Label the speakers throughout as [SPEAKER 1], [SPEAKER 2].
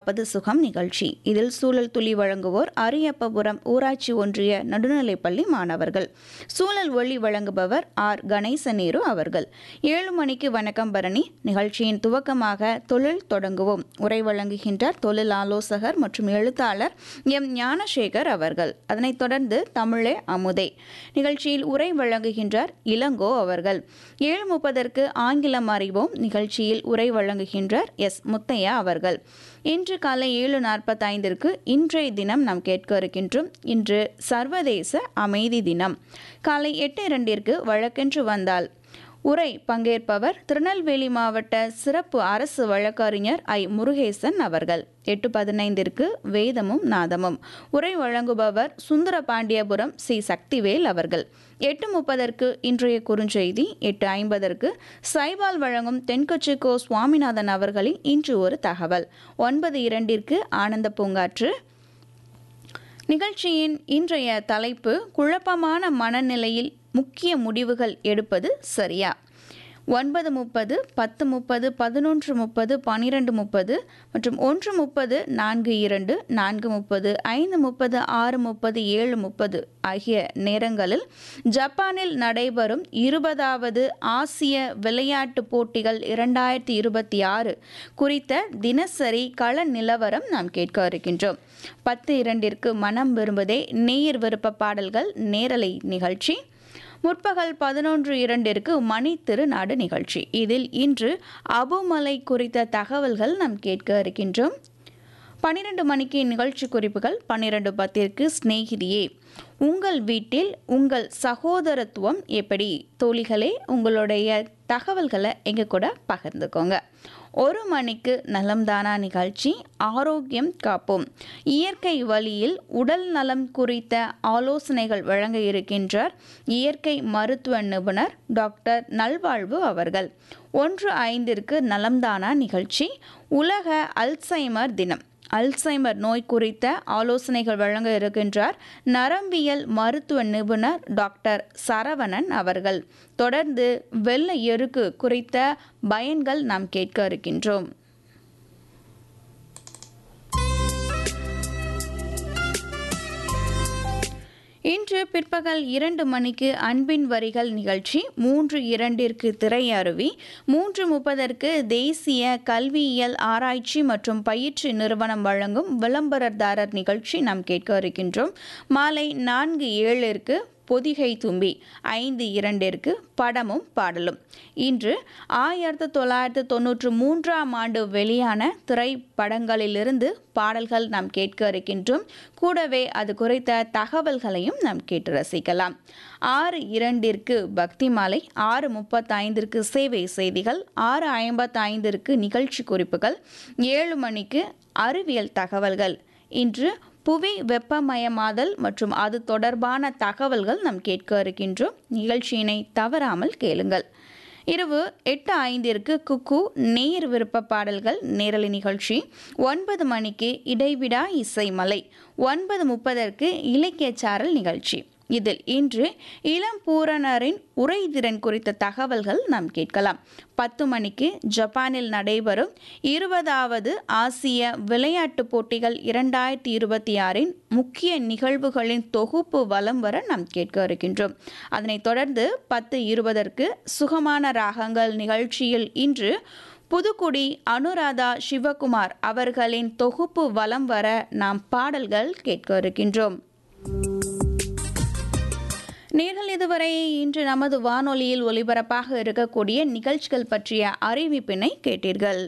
[SPEAKER 1] காப்பது சுகம் நிகழ்ச்சி இதில் சூழல் துளி வழங்குவோர் அரியப்பபுரம் ஊராட்சி ஒன்றிய நடுநிலைப்பள்ளி மாணவர்கள் சூழல் ஒளி வழங்குபவர் ஆர் கணேசநேரு அவர்கள் ஏழு மணிக்கு வணக்கம் பரணி நிகழ்ச்சியின் துவக்கமாக தொழில் தொடங்குவோம் உரை வழங்குகின்றார் தொழில் ஆலோசகர் மற்றும் எழுத்தாளர் எம் ஞானசேகர் அவர்கள் அதனைத் தொடர்ந்து தமிழே அமுதே நிகழ்ச்சியில் உரை வழங்குகின்றார் இளங்கோ அவர்கள் ஏழு முப்பதற்கு ஆங்கிலம் அறிவோம் நிகழ்ச்சியில் உரை வழங்குகின்றார் எஸ் முத்தையா அவர்கள் இன்று காலை ஏழு நாற்பத்தைந்திற்கு இன்றைய தினம் நாம் கேட்க இருக்கின்றோம் இன்று சர்வதேச அமைதி தினம் காலை எட்டு இரண்டிற்கு வழக்கென்று வந்தால் உரை பங்கேற்பவர் திருநெல்வேலி மாவட்ட சிறப்பு அரசு வழக்கறிஞர் ஐ முருகேசன் அவர்கள் எட்டு பதினைந்திற்கு வேதமும் நாதமும் உரை வழங்குபவர் சுந்தர பாண்டியபுரம் சி சக்திவேல் அவர்கள் எட்டு முப்பதற்கு இன்றைய குறுஞ்செய்தி எட்டு ஐம்பதற்கு சைபால் வழங்கும் தென்கொச்சி கோ சுவாமிநாதன் அவர்களின் இன்று ஒரு தகவல் ஒன்பது இரண்டிற்கு ஆனந்த பூங்காற்று நிகழ்ச்சியின் இன்றைய தலைப்பு குழப்பமான மனநிலையில் முக்கிய முடிவுகள் எடுப்பது சரியா ஒன்பது முப்பது பத்து முப்பது பதினொன்று முப்பது பன்னிரெண்டு முப்பது மற்றும் ஒன்று முப்பது நான்கு இரண்டு நான்கு முப்பது ஐந்து முப்பது ஆறு முப்பது ஏழு முப்பது ஆகிய நேரங்களில் ஜப்பானில் நடைபெறும் இருபதாவது ஆசிய விளையாட்டுப் போட்டிகள் இரண்டாயிரத்தி இருபத்தி ஆறு குறித்த தினசரி கள நிலவரம் நாம் கேட்க இருக்கின்றோம் பத்து இரண்டிற்கு மனம் விரும்புதே நேயர் விருப்ப பாடல்கள் நேரலை நிகழ்ச்சி முற்பகல் பதினொன்று இரண்டிற்கு மணி திருநாடு நிகழ்ச்சி இதில் இன்று அபுமலை குறித்த தகவல்கள் நாம் கேட்க இருக்கின்றோம் பன்னிரண்டு மணிக்கு நிகழ்ச்சி குறிப்புகள் பன்னிரண்டு பத்திற்கு ஸ்நேகிதியே உங்கள் வீட்டில் உங்கள் சகோதரத்துவம் எப்படி தோழிகளே உங்களுடைய தகவல்களை எங்க கூட பகிர்ந்துக்கோங்க ஒரு மணிக்கு நலம்தானா நிகழ்ச்சி ஆரோக்கியம் காப்போம் இயற்கை வழியில் உடல் நலம் குறித்த ஆலோசனைகள் வழங்க இருக்கின்றார் இயற்கை மருத்துவ நிபுணர் டாக்டர் நல்வாழ்வு அவர்கள் ஒன்று ஐந்திற்கு நலம்தானா நிகழ்ச்சி உலக அல்சைமர் தினம் அல்சைமர் நோய் குறித்த ஆலோசனைகள் வழங்க இருக்கின்றார் நரம்பியல் மருத்துவ நிபுணர் டாக்டர் சரவணன் அவர்கள் தொடர்ந்து வெள்ள எருக்கு குறித்த பயன்கள் நாம் கேட்க இருக்கின்றோம் இன்று பிற்பகல் இரண்டு மணிக்கு அன்பின் வரிகள் நிகழ்ச்சி மூன்று இரண்டிற்கு திரையருவி மூன்று முப்பதற்கு தேசிய கல்வியியல் ஆராய்ச்சி மற்றும் பயிற்சி நிறுவனம் வழங்கும் விளம்பரதாரர் நிகழ்ச்சி நாம் கேட்க இருக்கின்றோம் மாலை நான்கு ஏழிற்கு பொதிகை தும்பி ஐந்து இரண்டிற்கு படமும் பாடலும் இன்று ஆயிரத்தி தொள்ளாயிரத்து தொன்னூற்று மூன்றாம் ஆண்டு வெளியான திரைப்படங்களிலிருந்து பாடல்கள் நாம் கேட்க இருக்கின்றோம் கூடவே அது குறித்த தகவல்களையும் நாம் கேட்டு ரசிக்கலாம் ஆறு இரண்டிற்கு பக்தி மாலை ஆறு முப்பத்தைந்திற்கு சேவை செய்திகள் ஆறு ஐம்பத்தைந்திற்கு நிகழ்ச்சி குறிப்புகள் ஏழு மணிக்கு அறிவியல் தகவல்கள் இன்று புவி வெப்பமயமாதல் மற்றும் அது தொடர்பான தகவல்கள் நாம் கேட்க இருக்கின்றோம் நிகழ்ச்சியினை தவறாமல் கேளுங்கள் இரவு எட்டு ஐந்திற்கு குக்கு நேர் விருப்ப பாடல்கள் நேரலை நிகழ்ச்சி ஒன்பது மணிக்கு இடைவிடா இசைமலை ஒன்பது முப்பதற்கு இலக்கிய சாரல் நிகழ்ச்சி இதில் இன்று இளம் பூரணரின் உரைதிறன் குறித்த தகவல்கள் நாம் கேட்கலாம் பத்து மணிக்கு ஜப்பானில் நடைபெறும் இருபதாவது ஆசிய விளையாட்டுப் போட்டிகள் இரண்டாயிரத்தி இருபத்தி ஆறின் முக்கிய நிகழ்வுகளின் தொகுப்பு வலம் வர நாம் கேட்க இருக்கின்றோம் அதனைத் தொடர்ந்து பத்து இருபதற்கு சுகமான ராகங்கள் நிகழ்ச்சியில் இன்று புதுக்குடி அனுராதா சிவகுமார் அவர்களின் தொகுப்பு வலம் வர நாம் பாடல்கள் கேட்க இருக்கின்றோம் நேர்கள் இதுவரை இன்று நமது வானொலியில் ஒலிபரப்பாக இருக்கக்கூடிய நிகழ்ச்சிகள் பற்றிய அறிவிப்பினை கேட்டீர்கள்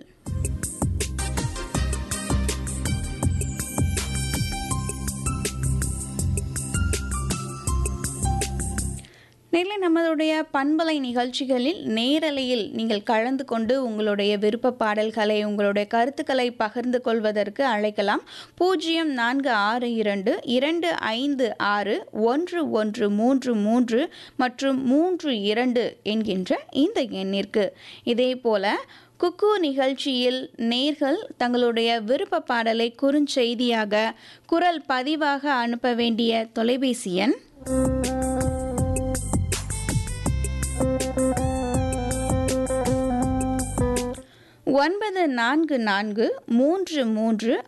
[SPEAKER 1] நேரில் நம்மளுடைய பண்பலை நிகழ்ச்சிகளில் நேரலையில் நீங்கள் கலந்து கொண்டு உங்களுடைய விருப்ப பாடல்களை உங்களுடைய கருத்துக்களை பகிர்ந்து கொள்வதற்கு அழைக்கலாம் பூஜ்ஜியம் நான்கு ஆறு இரண்டு இரண்டு ஐந்து ஆறு ஒன்று ஒன்று மூன்று மூன்று மற்றும் மூன்று இரண்டு என்கின்ற இந்த எண்ணிற்கு இதே போல குக்கு நிகழ்ச்சியில் நேர்கள் தங்களுடைய விருப்ப பாடலை குறுஞ்செய்தியாக குரல் பதிவாக அனுப்ப வேண்டிய தொலைபேசி எண் ஒன்பது நான்கு நான்கு மூன்று மூன்று